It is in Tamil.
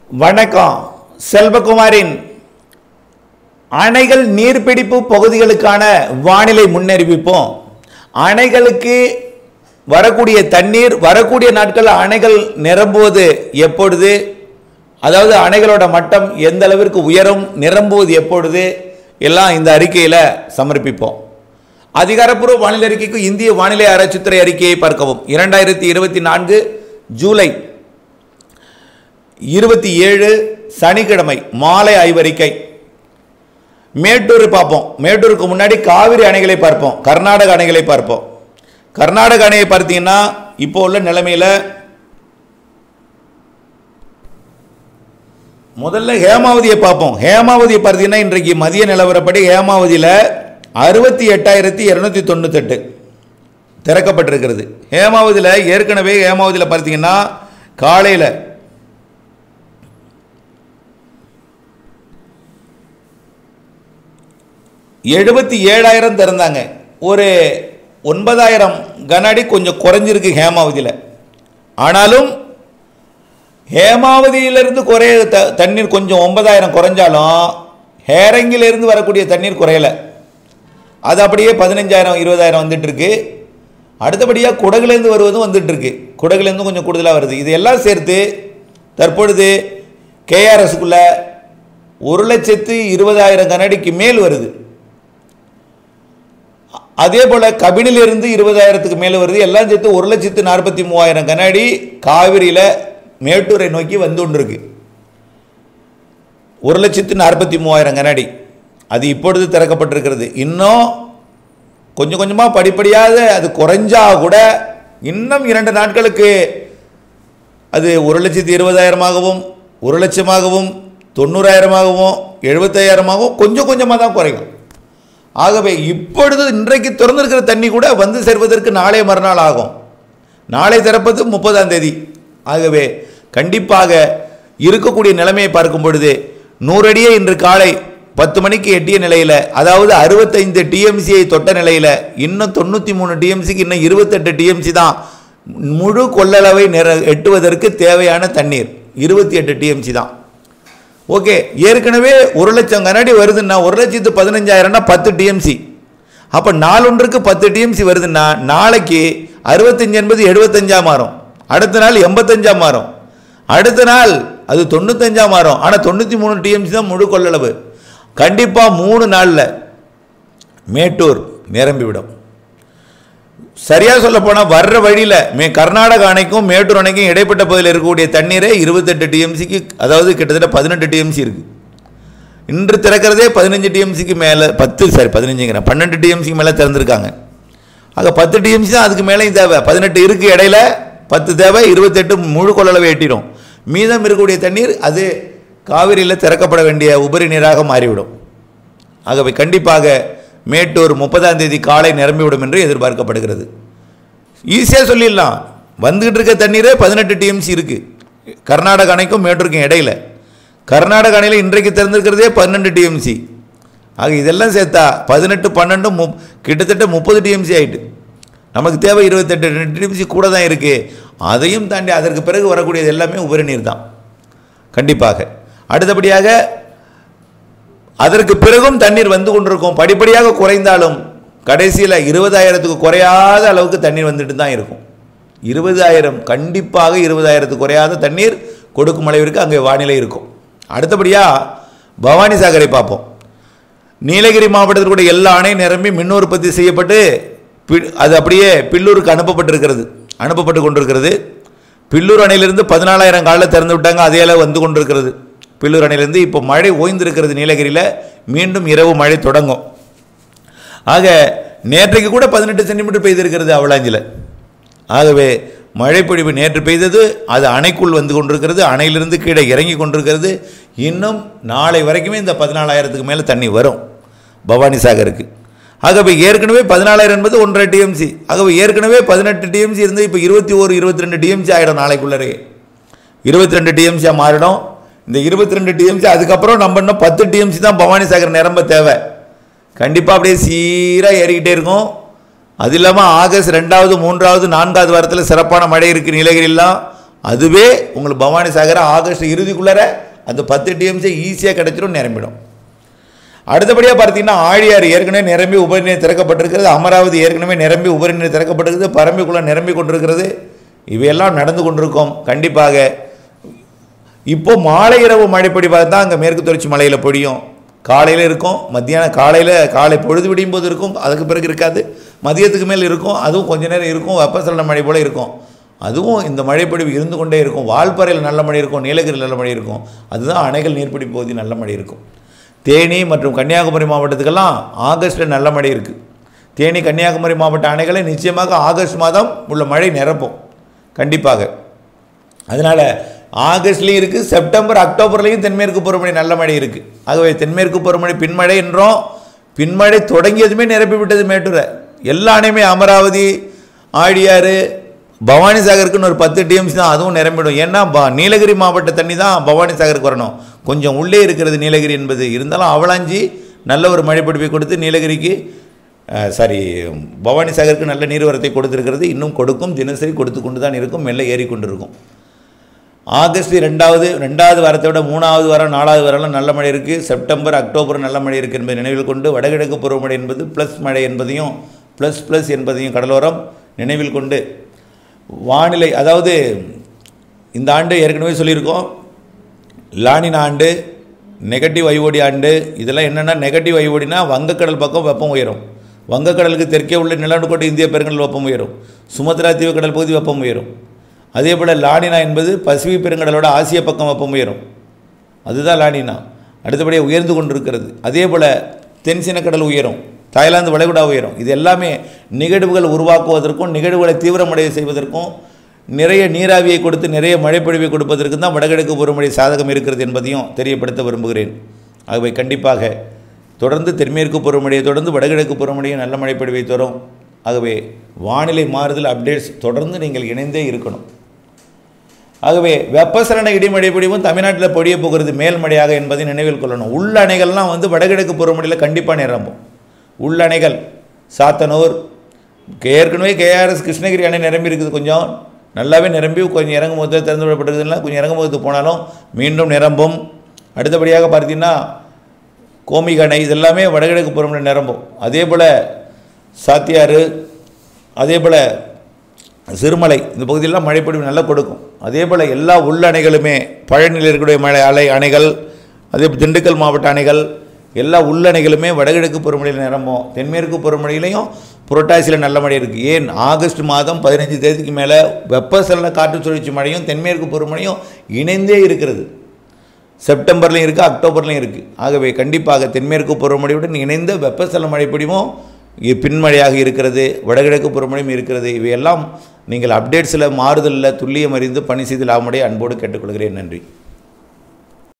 வணக்கம் செல்வகுமாரின் அணைகள் நீர்பிடிப்பு பகுதிகளுக்கான வானிலை முன்னறிவிப்போம் அணைகளுக்கு வரக்கூடிய தண்ணீர் வரக்கூடிய நாட்கள் அணைகள் நிரம்புவது எப்பொழுது அதாவது அணைகளோட மட்டம் எந்த அளவிற்கு உயரும் நிரம்புவது எப்பொழுது எல்லாம் இந்த அறிக்கையில் சமர்ப்பிப்போம் அதிகாரப்பூர்வ வானிலை அறிக்கைக்கு இந்திய வானிலை ஆராய்ச்சித்துறை அறிக்கையை பார்க்கவும் இரண்டாயிரத்தி இருபத்தி நான்கு ஜூலை இருபத்தி ஏழு சனிக்கிழமை மாலை ஆய்வறிக்கை மேட்டூர் பார்ப்போம் மேட்டூருக்கு முன்னாடி காவிரி அணைகளை பார்ப்போம் கர்நாடக அணைகளை பார்ப்போம் கர்நாடக அணையை பார்த்தீங்கன்னா இப்போ உள்ள நிலைமையில முதல்ல ஹேமாவதியை பார்ப்போம் ஹேமாவதியை பார்த்தீங்கன்னா இன்றைக்கு மதிய நிலவரப்படி ஹேமாவதியில் அறுபத்தி எட்டாயிரத்தி இரநூத்தி தொண்ணூத்தெட்டு திறக்கப்பட்டிருக்கிறது ஹேமாவதியில் ஏற்கனவே ஹேமாவதியில் பார்த்தீங்கன்னா காலையில் எழுபத்தி ஏழாயிரம் திறந்தாங்க ஒரு ஒன்பதாயிரம் கனஅடி கொஞ்சம் குறைஞ்சிருக்கு ஹேமாவதியில் ஆனாலும் ஹேமாவதியிலிருந்து குறைய த தண்ணீர் கொஞ்சம் ஒன்பதாயிரம் குறைஞ்சாலும் ஹேரங்கிலிருந்து வரக்கூடிய தண்ணீர் குறையலை அது அப்படியே பதினஞ்சாயிரம் இருபதாயிரம் வந்துட்டு இருக்கு அடுத்தபடியாக குடகுலேருந்து வருவதும் வந்துட்டு இருக்கு குடகுலேருந்து கொஞ்சம் கூடுதலாக வருது இது எல்லாம் சேர்த்து தற்பொழுது கேஆர்எஸ்க்குள்ள ஒரு லட்சத்து இருபதாயிரம் கனடிக்கு மேல் வருது அதே போல் கபினிலிருந்து இருபதாயிரத்துக்கு மேலே வருது எல்லாம் சேர்த்து ஒரு லட்சத்து நாற்பத்தி மூவாயிரம் கனஅடி காவிரியில் மேட்டூரை நோக்கி வந்து கொண்டிருக்கு ஒரு லட்சத்து நாற்பத்தி மூவாயிரம் கனஅடி அது இப்பொழுது திறக்கப்பட்டிருக்கிறது இன்னும் கொஞ்சம் கொஞ்சமாக படிப்படியாக அது குறைஞ்சா கூட இன்னும் இரண்டு நாட்களுக்கு அது ஒரு லட்சத்து இருபதாயிரமாகவும் ஒரு லட்சமாகவும் தொண்ணூறாயிரமாகவும் எழுபத்தாயிரமாகவும் கொஞ்சம் கொஞ்சமாக தான் குறையும் ஆகவே இப்பொழுது இன்றைக்கு திறந்திருக்கிற தண்ணி கூட வந்து சேர்வதற்கு நாளை மறுநாள் ஆகும் நாளை திறப்பது முப்பதாம் தேதி ஆகவே கண்டிப்பாக இருக்கக்கூடிய நிலைமையை பார்க்கும் பொழுது நூறடியே இன்று காலை பத்து மணிக்கு எட்டிய நிலையில் அதாவது அறுபத்தைந்து டிஎம்சியை தொட்ட நிலையில் இன்னும் தொண்ணூற்றி மூணு டிஎம்சிக்கு இன்னும் இருபத்தெட்டு டிஎம்சி தான் முழு கொள்ளளவை நிற எட்டுவதற்கு தேவையான தண்ணீர் இருபத்தி எட்டு டிஎம்சி தான் ஓகே ஏற்கனவே ஒரு லட்சம் கனடி வருதுன்னா ஒரு லட்சத்து பதினஞ்சாயிரம்னா பத்து டிஎம்சி அப்போ நாலொன்றுக்கு பத்து டிஎம்சி வருதுன்னா நாளைக்கு அறுபத்தஞ்சு என்பது எழுபத்தஞ்சா மாறும் அடுத்த நாள் எண்பத்தஞ்சா மாறும் அடுத்த நாள் அது தொண்ணூத்தஞ்சா மாறும் ஆனால் தொண்ணூற்றி மூணு டிஎம்சி தான் முழு கொள்ளளவு கண்டிப்பாக மூணு நாளில் மேட்டூர் நிரம்பிவிடும் சரியாக சொல்ல போனால் வர்ற வழியில் மே கர்நாடக அணைக்கும் மேட்டூர் அணைக்கும் இடைப்பட்ட பகுதியில் இருக்கக்கூடிய தண்ணீரே இருபத்தெட்டு டிஎம்சிக்கு அதாவது கிட்டத்தட்ட பதினெட்டு டிஎம்சி இருக்குது இன்று திறக்கிறதே பதினஞ்சு டிஎம்சிக்கு மேலே பத்து சாரி பதினஞ்சுங்கிறேன் பன்னெண்டு டிஎம்சிக்கு மேலே திறந்துருக்காங்க ஆக பத்து டிஎம்சி தான் அதுக்கு மேலேயும் தேவை பதினெட்டு இருக்குது இடையில பத்து தேவை இருபத்தெட்டு முழு கொள்ளளவை எட்டிடும் மீதம் இருக்கக்கூடிய தண்ணீர் அது காவிரியில் திறக்கப்பட வேண்டிய உபரி நீராக மாறிவிடும் ஆகவே கண்டிப்பாக மேட்டூர் முப்பதாம் தேதி காலை நிரம்பிவிடும் என்று எதிர்பார்க்கப்படுகிறது ஈஸியாக சொல்லிடலாம் வந்துகிட்டு இருக்க தண்ணீரே பதினெட்டு டிஎம்சி இருக்குது கர்நாடக அணைக்கும் மேட்டூருக்கும் இடையில கர்நாடக அணையில் இன்றைக்கு திறந்திருக்கிறதே பன்னெண்டு டிஎம்சி ஆக இதெல்லாம் சேர்த்தா பதினெட்டு பன்னெண்டு மு கிட்டத்தட்ட முப்பது டிஎம்சி ஆயிட்டு நமக்கு தேவை இருபத்தெட்டு ரெண்டு டிஎம்சி கூட தான் இருக்குது அதையும் தாண்டி அதற்கு பிறகு வரக்கூடியது எல்லாமே உபரி நீர் தான் கண்டிப்பாக அடுத்தபடியாக அதற்கு பிறகும் தண்ணீர் வந்து கொண்டிருக்கும் படிப்படியாக குறைந்தாலும் கடைசியில் இருபதாயிரத்துக்கு குறையாத அளவுக்கு தண்ணீர் வந்துட்டு தான் இருக்கும் இருபதாயிரம் கண்டிப்பாக இருபதாயிரத்துக்கு குறையாத தண்ணீர் கொடுக்கும் அளவிற்கு அங்கே வானிலை இருக்கும் அடுத்தபடியாக பவானி சாகரை பார்ப்போம் நீலகிரி மாவட்டத்தில் கூட எல்லா அணையும் நிரம்பி மின் உற்பத்தி செய்யப்பட்டு பி- அது அப்படியே பில்லூருக்கு அனுப்பப்பட்டிருக்கிறது அனுப்பப்பட்டு கொண்டிருக்கிறது பில்லூர் அணையிலிருந்து பதினாலாயிரம் காலில் திறந்து விட்டாங்க அதே அளவு வந்து கொண்டிருக்கிறது பில்லூர் அணையிலிருந்து இப்போ மழை ஓய்ந்திருக்கிறது நீலகிரியில் மீண்டும் இரவு மழை தொடங்கும் ஆக நேற்றைக்கு கூட பதினெட்டு சென்டிமீட்டர் பெய்திருக்கிறது அவலாஞ்சில் ஆகவே மழைப்பொழிவு நேற்று பெய்தது அது அணைக்குள் வந்து கொண்டிருக்கிறது அணையிலிருந்து கீழே இறங்கி கொண்டிருக்கிறது இன்னும் நாளை வரைக்குமே இந்த பதினாலாயிரத்துக்கு மேலே தண்ணி வரும் பவானி சாகருக்கு ஆகவே ஏற்கனவே பதினாலாயிரம் என்பது ஒன்றரை டிஎம்சி ஆகவே ஏற்கனவே பதினெட்டு டிஎம்சி இருந்து இப்போ இருபத்தி ஒரு இருபத்தி ரெண்டு டிஎம்சி ஆகிடும் நாளைக்குள்ளரே இருபத்தி ரெண்டு டிஎம்சியாக மாறிடும் இந்த இருபத்தி ரெண்டு டிஎம்சி அதுக்கப்புறம் நம்ம இன்னும் பத்து டிஎம்சி தான் பவானி சாகர் நிரம்ப தேவை கண்டிப்பாக அப்படியே சீராக ஏறிக்கிட்டே இருக்கும் அது இல்லாமல் ஆகஸ்ட் ரெண்டாவது மூன்றாவது நான்காவது வாரத்தில் சிறப்பான மழை இருக்குது நீலகிரிலாம் அதுவே உங்களுக்கு பவானி சாகர் ஆகஸ்ட் இறுதிக்குள்ளார அந்த பத்து டிஎம்சி ஈஸியாக கிடைச்சிரும் நிரம்பிடும் அடுத்தபடியாக பார்த்தீங்கன்னா ஆழியார் ஏற்கனவே நிரம்பி உபரிநீர் திறக்கப்பட்டிருக்கிறது அமராவதி ஏற்கனவே நிரம்பி உபரிநீர் திறக்கப்பட்டிருக்கிறது பரம்பிக்குள்ள நிரம்பி கொண்டிருக்கிறது இவையெல்லாம் நடந்து கொண்டிருக்கும் கண்டிப்பாக இப்போ மாலை இரவு மழைப்பொடி பார்த்தா அங்கே மேற்கு தொடர்ச்சி மலையில் பொடியும் காலையில் இருக்கும் மத்தியானம் காலையில் காலை பொழுது விடியும் போது இருக்கும் அதுக்கு பிறகு இருக்காது மதியத்துக்கு மேல் இருக்கும் அதுவும் கொஞ்ச நேரம் இருக்கும் வெப்பசலன மழை போல் இருக்கும் அதுவும் இந்த மழைப்பொழிவு இருந்து கொண்டே இருக்கும் வால்பாறையில் நல்ல மழை இருக்கும் நீலகிரியில் நல்ல மழை இருக்கும் அதுதான் அணைகள் நீர்ப்பிடி பகுதி நல்ல மழை இருக்கும் தேனி மற்றும் கன்னியாகுமரி மாவட்டத்துக்கெல்லாம் ஆகஸ்ட்டில் நல்ல மழை இருக்குது தேனி கன்னியாகுமரி மாவட்ட அணைகளை நிச்சயமாக ஆகஸ்ட் மாதம் உள்ள மழை நிரப்பும் கண்டிப்பாக அதனால் ஆகஸ்ட்லேயும் இருக்குது செப்டம்பர் அக்டோபர்லேயும் தென்மேற்கு பருவமழை நல்ல மழை இருக்குது ஆகவே தென்மேற்கு பருவமழை பின்மழை என்றோம் பின்மழை தொடங்கியதுமே நிரப்பி விட்டது மேட்டூரை எல்லா அணையுமே அமராவதி ஆழியாறு பவானி சாகருக்குன்னு ஒரு பத்து டிஎம்சி தான் அதுவும் நிரம்பிடும் ஏன்னா ப- நீலகிரி மாவட்ட தண்ணி தான் பவானி சாகருக்கு வரணும் கொஞ்சம் உள்ளே இருக்கிறது நீலகிரி என்பது இருந்தாலும் அவலாஞ்சி நல்ல ஒரு மழைப்பிடிப்பை கொடுத்து நீலகிரிக்கு சாரி பவானி சாகருக்கு நல்ல நீர்வரத்தை கொடுத்திருக்கிறது இன்னும் கொடுக்கும் தினசரி கொடுத்து கொண்டு தான் இருக்கும் மெல்ல ஏறிக்கொண்டிருக்கும் ஆகஸ்ட் ரெண்டாவது ரெண்டாவது வாரத்தை விட மூணாவது வாரம் நாலாவது வாரம்லாம் நல்ல மழை இருக்குது செப்டம்பர் அக்டோபர் நல்ல மழை இருக்குது என்பதை நினைவில் கொண்டு வடகிழக்கு பருவமழை என்பது ப்ளஸ் மழை என்பதையும் ப்ளஸ் ப்ளஸ் என்பதையும் கடலோரம் நினைவில் கொண்டு வானிலை அதாவது இந்த ஆண்டு ஏற்கனவே சொல்லியிருக்கோம் லானின் ஆண்டு நெகட்டிவ் ஐஓடி ஆண்டு இதெல்லாம் என்னென்னா நெகட்டிவ் ஐஓடினா வங்கக்கடல் பக்கம் வெப்பம் உயரும் வங்கக்கடலுக்கு தெற்கே உள்ள நிலநடுக்கோட்டை இந்திய பெருங்கடல் வெப்பம் உயரும் சுமத்ரா தீவு கடல் பகுதி வெப்பம் உயரும் அதே போல் லானினா என்பது பசிபிக் பெருங்கடலோட ஆசிய பக்கம் வெப்பம் உயரும் அதுதான் லானினா அடுத்தபடியாக உயர்ந்து கொண்டிருக்கிறது அதே போல் தென்சினக்கடல் உயரும் தாய்லாந்து வளைகுடா உயரும் இது எல்லாமே நிகழ்வுகள் உருவாக்குவதற்கும் நிகழ்வுகளை தீவிரமடைய செய்வதற்கும் நிறைய நீராவியை கொடுத்து நிறைய மழைப்பொழிவை கொடுப்பதற்கு தான் வடகிழக்கு பருவமழை சாதகம் இருக்கிறது என்பதையும் தெரியப்படுத்த விரும்புகிறேன் ஆகவே கண்டிப்பாக தொடர்ந்து தென்மேற்கு பருவமழையை தொடர்ந்து வடகிழக்கு பருவமழையும் நல்ல மழைப்பொழிவை தரும் ஆகவே வானிலை மாறுதல் அப்டேட்ஸ் தொடர்ந்து நீங்கள் இணைந்தே இருக்கணும் ஆகவே வெப்பசலன இடிமழை பொழிவும் தமிழ்நாட்டில் பொழிய போகிறது மேல்மழையாக என்பதை நினைவில் கொள்ளணும் உள் அணைகள்லாம் வந்து வடகிழக்கு பருவமழையில் கண்டிப்பாக நிரம்பும் உள் அணைகள் சாத்தனூர் ஏற்கனவே கேஆர்எஸ் கிருஷ்ணகிரி அணை நிரம்பி இருக்குது கொஞ்சம் நல்லாவே நிரம்பி கொஞ்சம் இறங்கும் போது திறந்து விடப்பட்டிருக்குதுன்னா கொஞ்சம் இறங்கும் போது போனாலும் மீண்டும் நிரம்பும் அடுத்தபடியாக பார்த்தீங்கன்னா கோமிக அணை இதெல்லாமே வடகிழக்கு பருவமழை நிரம்பும் அதே போல் சாத்தியாறு அதே போல் சிறுமலை இந்த பகுதியெல்லாம் மழைப்பொழிவு நல்லா கொடுக்கும் அதே போல் எல்லா உள்ளணைகளுமே பழனியில் இருக்கக்கூடிய மழை அலை அணைகள் அதே போல் திண்டுக்கல் மாவட்ட அணைகள் எல்லா உள்ளணைகளுமே வடகிழக்கு பருவமழையில் நிரம்பும் தென்மேற்கு பருவமழையிலையும் புரட்டாசியில் நல்ல மழை இருக்குது ஏன் ஆகஸ்ட் மாதம் பதினஞ்சு தேதிக்கு மேலே வெப்பசலன காற்று சுழற்சி மழையும் தென்மேற்கு பருவமழையும் இணைந்தே இருக்கிறது செப்டம்பர்லையும் இருக்குது அக்டோபர்லையும் இருக்குது ஆகவே கண்டிப்பாக தென்மேற்கு பருவமழையுடன் இணைந்த வெப்பசலன மழைப்பொழிவும் இ- பின்மழையாக இருக்கிறது வடகிழக்கு பருவமழையும் இருக்கிறது இவையெல்லாம் நீங்கள் அப்டேட்ஸில் மாறுதலில் துல்லியம் அறிந்து பணி செய்து லாபமுடைய அன்போடு கேட்டுக்கொள்கிறேன் நன்றி